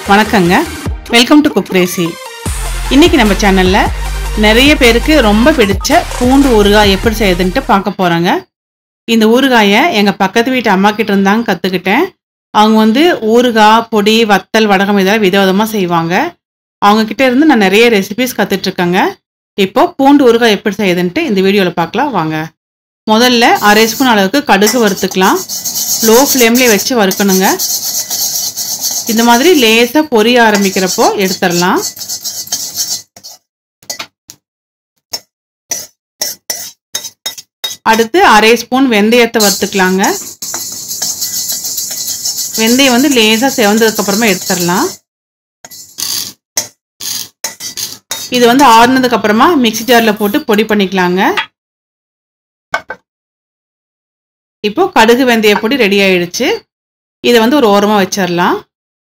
வணக்கங்க welcome to cook ரேசி இன்னைக்கு நம்ம சேனல்ல நிறைய பேருக்கு ரொம்ப பிடிச்ச பூண்டு ஊறுகாய் எப்படி செய்யுதுன்ட்டு பார்க்க போறாங்க இந்த ஊறுகாயை எங்க பக்கத்து வீட்டு அம்மா கிட்ட இருந்தாங்க கத்துக்கிட்டேன் அவங்க வந்து ஊறுகாய் பொடி வத்தல் வடகம் இதெல்லாம் விதவிதமா செய்வாங்க அவங்க கிட்ட இருந்து நான் நிறைய ரெசிபிஸ் கத்துட்டு இருக்கேங்க இப்போ பூண்டு ஊறுகாய் எப்படி செய்யுதுன்ட்டு இந்த வீடியோவில் பார்க்கலாம் வாங்க முதல்ல அரை ஸ்பூன் அளவுக்கு கடுகு வறுத்துக்கலாம் லோ ஃப்ளேம்லேயே வச்சு வறுக்கணுங்க இந்த மாதிரி லேசாக பொரிய ஆரம்பிக்கிறப்போ எடுத்துடலாம் அடுத்து அரை ஸ்பூன் வெந்தயத்தை வறுத்துக்கலாங்க வெந்தயம் வந்து லேசாக செவந்ததுக்கு அப்புறமா எடுத்துடலாம் இது வந்து ஆறுனதுக்கு அப்புறமா மிக்சி ஜாரில் போட்டு பொடி பண்ணிக்கலாங்க இப்போ கடுகு வெந்தய பொடி ரெடி ஆயிடுச்சு இதை வந்து ஒரு ஓரமாக வச்சிடலாம்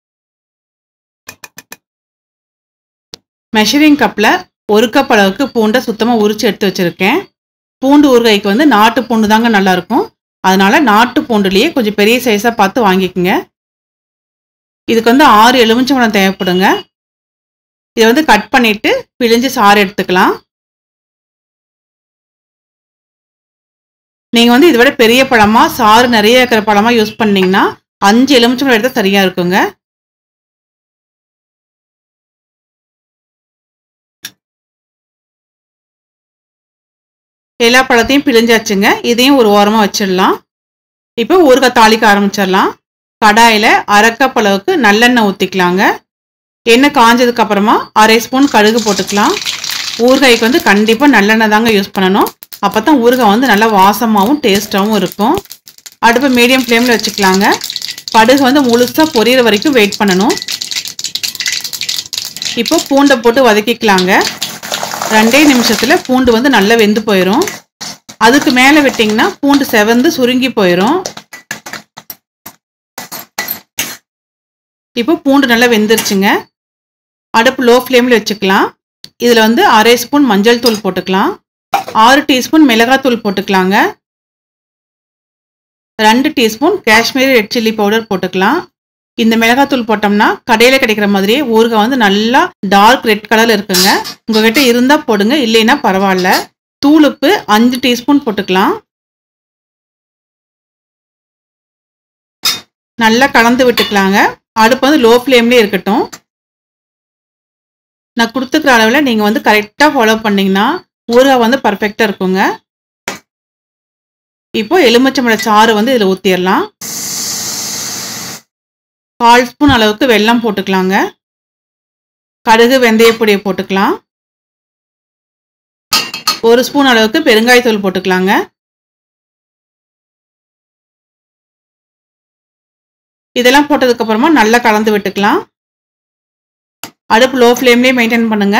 மெஷரிங் கப்பில் ஒரு கப் அளவுக்கு பூண்டை சுத்தமாக உரிச்சு எடுத்து வச்சுருக்கேன் பூண்டு ஊறுகாய்க்கு வந்து நாட்டு பூண்டு தாங்க நல்லாயிருக்கும் அதனால நாட்டு பூண்டுலேயே கொஞ்சம் பெரிய சைஸாக பார்த்து வாங்கிக்கோங்க இதுக்கு வந்து ஆறு எலுமிச்சம்பழம் தேவைப்படுங்க இதை வந்து கட் பண்ணிவிட்டு பிழிஞ்சு சாறு எடுத்துக்கலாம் நீங்கள் வந்து இதை விட பெரிய பழமாக சாறு நிறைய இருக்கிற பழமாக யூஸ் பண்ணீங்கன்னா அஞ்சு எலுமிச்சம்பழம் எடுத்தால் சரியாக இருக்குங்க எல்லா பழத்தையும் பிழிஞ்சாச்சுங்க இதையும் ஒரு ஓரமாக வச்சிடலாம் இப்போ ஊறுகாய் தாளிக்க ஆரம்பிச்சிடலாம் கடாயில் அரைக்கப் அளவுக்கு நல்லெண்ணெய் ஊற்றிக்கலாங்க எண்ணெய் காஞ்சதுக்கு அப்புறமா அரை ஸ்பூன் கடுகு போட்டுக்கலாம் ஊறுகாய்க்கு வந்து கண்டிப்பாக நல்லெண்ணெய் தாங்க யூஸ் பண்ணணும் அப்போ தான் ஊறுகாய் வந்து நல்லா வாசமாகவும் டேஸ்ட்டாகவும் இருக்கும் அடுப்பு மீடியம் ஃப்ளேமில் வச்சுக்கலாங்க கடுகு வந்து முழுசாக பொரியிற வரைக்கும் வெயிட் பண்ணணும் இப்போ பூண்டை போட்டு வதக்கிக்கலாங்க ரெண்டே நிமிஷத்தில் பூண்டு வந்து நல்லா வெந்து போயிடும் அதுக்கு மேலே விட்டிங்கன்னா பூண்டு செவந்து சுருங்கி போயிடும் இப்போ பூண்டு நல்லா வெந்துருச்சுங்க அடுப்பு லோ ஃப்ளேமில் வச்சுக்கலாம் இதில் வந்து அரை ஸ்பூன் மஞ்சள் தூள் போட்டுக்கலாம் ஆறு டீஸ்பூன் மிளகாத்தூள் போட்டுக்கலாங்க ரெண்டு teaspoon Kashmiri red chilli powder போட்டுக்கலாம் இந்த மிளகாத்தூள் போட்டோம்னா கடையில் கிடைக்கிற மாதிரியே ஊறுகாய் வந்து நல்லா டார்க் ரெட் கலரில் இருக்குங்க உங்ககிட்ட இருந்தால் போடுங்க இல்லைன்னா பரவாயில்ல தூளுப்பு அஞ்சு டீஸ்பூன் போட்டுக்கலாம் நல்லா கலந்து விட்டுக்கலாங்க அடுப்பு வந்து லோ ஃப்ளேம்லேயே இருக்கட்டும் நான் கொடுத்துக்கிற அளவில் நீங்கள் வந்து கரெக்டாக ஃபாலோ பண்ணிங்கன்னா ஊறுகாய் வந்து பர்ஃபெக்டாக இருக்குங்க இப்போ எலுமிச்சம்பழ சாறு வந்து இதில் ஊற்றிடலாம் கால் ஸ்பூன் அளவுக்கு வெல்லம் போட்டுக்கலாங்க கடுகு வெந்தயப்பொடியை போட்டுக்கலாம் ஒரு ஸ்பூன் அளவுக்கு பெருங்காயத்தூள் போட்டுக்கலாங்க இதெல்லாம் போட்டதுக்கு அப்புறமா நல்லா கலந்து விட்டுக்கலாம் அடுப்பு லோ ஃப்ளேம்லேயே மெயின்டைன் பண்ணுங்க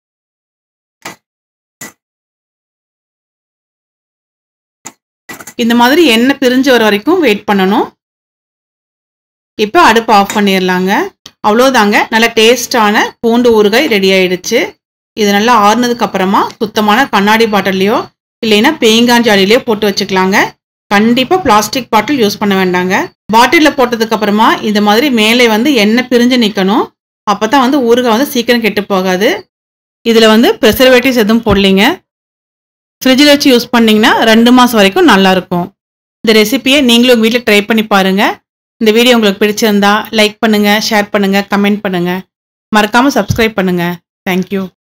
இந்த மாதிரி எண்ணெய் பிரிஞ்சு வர வரைக்கும் வெயிட் பண்ணணும் இப்போ அடுப்பு ஆஃப் பண்ணிடலாங்க அவ்வளோதாங்க நல்ல டேஸ்டான பூண்டு ஊறுகாய் ரெடி ஆயிடுச்சு இது நல்லா ஆறுனதுக்கு அப்புறமா சுத்தமான கண்ணாடி பாட்டிலையோ இல்லைன்னா பேங்கான் ஜாடியிலையோ போட்டு வச்சுக்கலாங்க கண்டிப்பாக பிளாஸ்டிக் பாட்டில் யூஸ் பண்ண வேண்டாங்க பாட்டிலில் போட்டதுக்கு அப்புறமா இந்த மாதிரி மேலே வந்து எண்ணெய் பிரிஞ்சு நிற்கணும் அப்போ தான் வந்து ஊறுகாய் வந்து சீக்கிரம் கெட்டு போகாது இதில் வந்து ப்ரெசர்வேட்டிவ்ஸ் எதுவும் போடலிங்க ஃப்ரிட்ஜில் வச்சு யூஸ் பண்ணிங்கன்னா ரெண்டு மாதம் வரைக்கும் நல்லாயிருக்கும் இந்த ரெசிபியை நீங்களும் உங்கள் வீட்டில் ட்ரை பண்ணி பாருங்கள் இந்த வீடியோ உங்களுக்கு பிடிச்சிருந்தா லைக் பண்ணுங்கள் ஷேர் பண்ணுங்கள் கமெண்ட் பண்ணுங்கள் மறக்காமல் சப்ஸ்கிரைப் பண்ணுங்கள் தேங்க்யூ